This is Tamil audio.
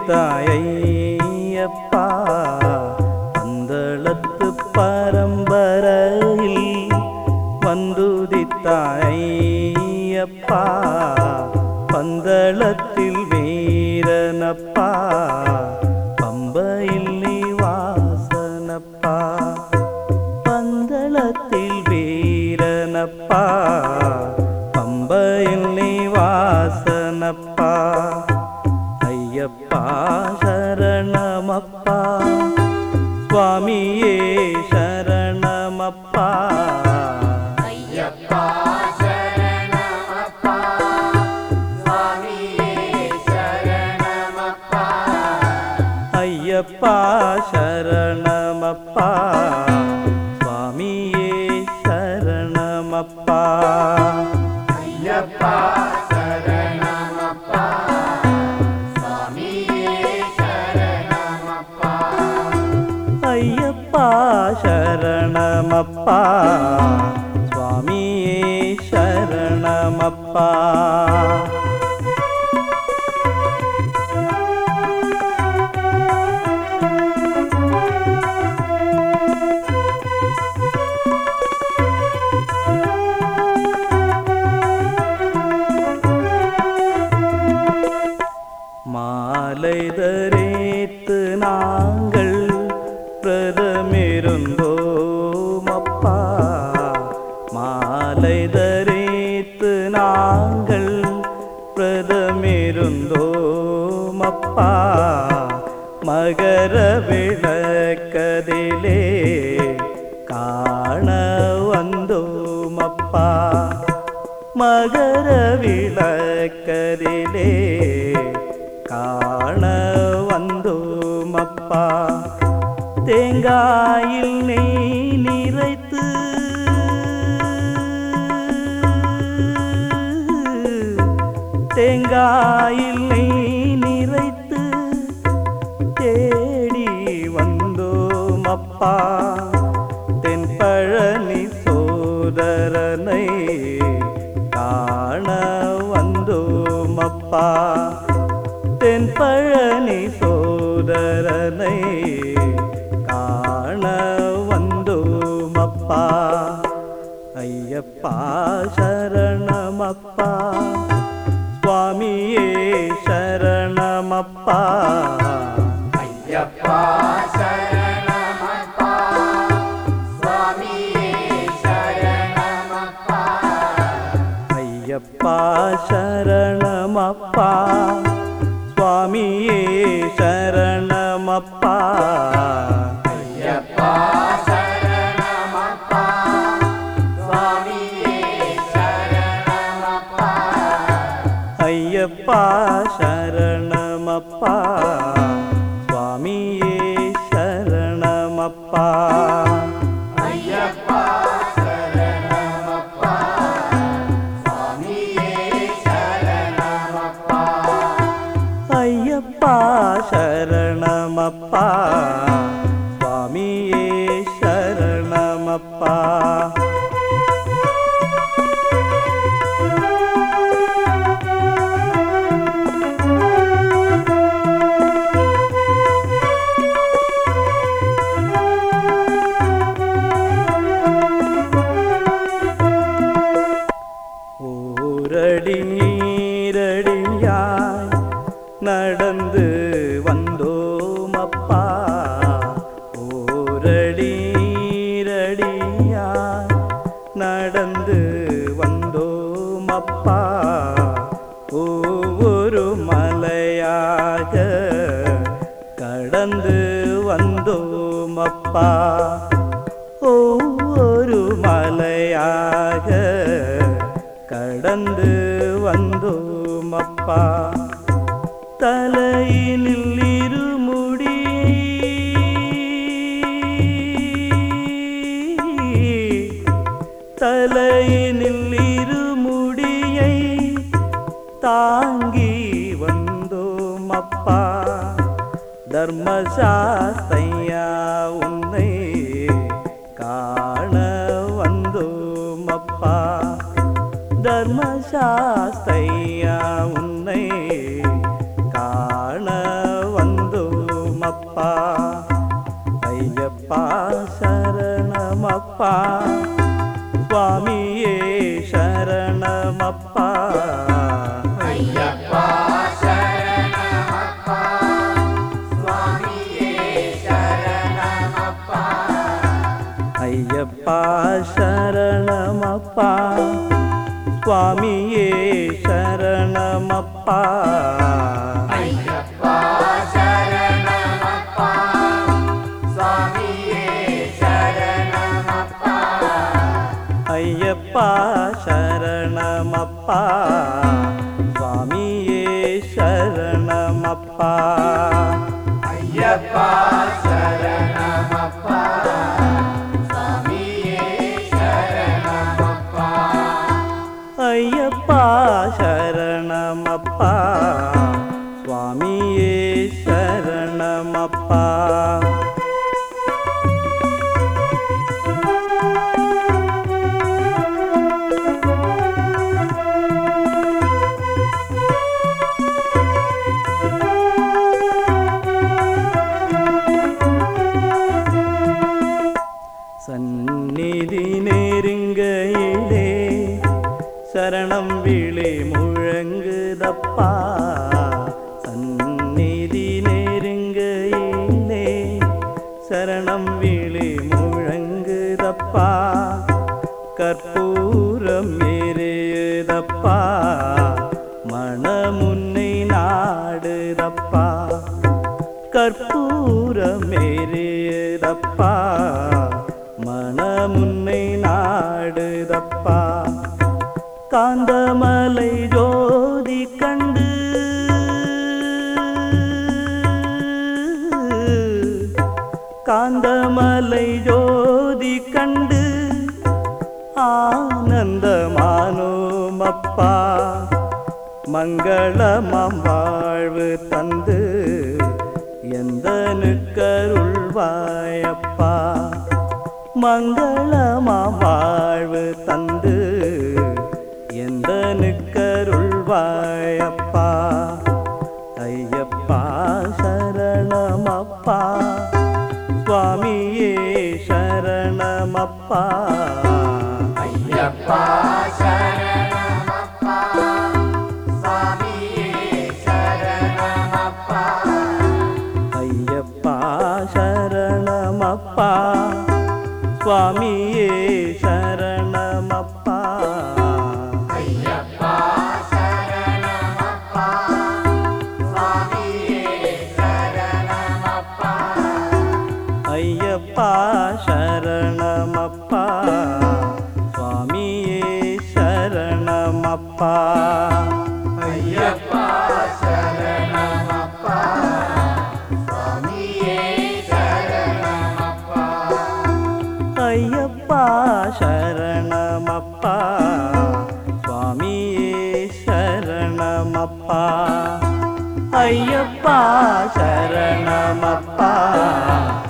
வந்துதித்தாயப்பா பந்தளத்து பரம்பரையில் வந்துதித்தாயப்பா பந்தளத்தில் வீரனப்பா பம்பையில் நீ வாசனப்பா பந்தளத்தில் வீரனப்பா பம்பையில் நீ வாசனப்பா ஐயப்பா சரணமப்பா சுவாமியே சரணமப்பா ஐயப்பா சரணமப்பா சுவாமியே சரணமப்பா ஐயப்பா சரணமப்பா சுவாமியே சரணமப்பா ஐயப்பா சரணமப்பா சுவாமியே சரணமப்பா ஐயப்பா சரணமப்பா சுவாமியே சரணமப்பா மாலை தரேத்து நாங்கள் பிரதமிருந்தோம் அப்பா மாலை தரேத்து நாங்கள் பிரதமிருந்தோம் அப்பா மகர விளக்கதிலே காண வந்தோம் அப்பா மகர விளக்கதிலே காண வந்தோம் அப்பா தேங்காயில் நெய் நிறைத்து தேங்காயில் நெய் நிறைத்து தேடி வந்தோம் அப்பா தென்பழனி சோதரனை காண வந்தோம் அப்பா தென்பழனி சோதரனை காண வந்தோம் அப்பா ஐயப்பா சரணமப்பா சுவாமியே சரணமப்பா ஐயப்பா சரணமப்பா சுவாமியே சரணமப்பா ஐயப்பா சரணமப்பா சுவாமியே சரணமப்பா ஐயப்பா சரணமப்பா சுவாமியே சரணமப்பா ஐயப்பா சரணமப்பா சுவாமியே சரணமப்பா ஐயப்பா சரணமப்பா சுவாமியே சரணமப்பா ஐயப்பா சரணமப்பா சுவாமியே சரணமப்பா ஓரடி நீரடியாய் நடந்து வந்தோம் அப்பா ஓரடி நீரடியாய் நடந்து வந்தோம் அப்பா ஒவ்வொரு மலையாக கடந்து வந்தோம் அப்பா ஒவ்வொரு மலையாக கடந்து வந்தோம் அப்பா தலையினில் இருமுடி தலையினில் இருமுடியை தாங்கி வந்தோம் அப்பா தர்மசாஸ்தையா உன்னை காண வந்தோம் அப்பா தர்மசாஸ்தையா உன்னை காண ஐயப்பா சரணமப்பா சுவாமியே சரணமப்பா ஐயப்பா சரணமப்பா சுவாமியே சரணமப்பா ஐயப்பா சரணமப்பா சுவாமியே சரணமப்பா ஐயப்பா சரணமப்பா சுவாமியே சரணமப்பா ஐயப்பா சரணமப்பா சுவாமியே சரணமப்பா சந்நிதி நெருங்கையிலே சரணம் விழி முழங்குதப்பா சந்நிதி நெருங்கையிலே சரணம் விழி முழங்குதப்பா கற்பூரம் எரியுதப்பா மனமுன்னை நாடுதப்பா கற்பூரம் எரியுதப்பா மனமுன்னை நாடுதப்பா காந்தமலை ஜோதி கண்டு காந்தமலை ஜோதி கண்டு ஆனந்தமானோம் அப்பா மங்களமாம் வாழ்வு தந்து எந்த கருள்வாயப்பா மங்களமாம் வாழ்வு தந்து எந்த கருள்வாயப்பா ஐயப்பா சரணமப்பா சுவாமியே சரணமப்பா ஐயப்பா சரணமப்பா சுவாமியே சரணமப்பா ஐயப்பா சரணமப்பா சுவாமியே சரணமப்பா ஐயப்பா சரணமப்பா சுவாமியே சரணமப்பா ஐயப்பா சரணமப்பா சுவாமியே சரணமப்பா ஐயப்பா சரணமப்பா சுவாமியே சரணமப்பா ஐயப்பா சரணமப்பா சுவாமியே சரணமப்பா ஐயப்பா சரணமப்பா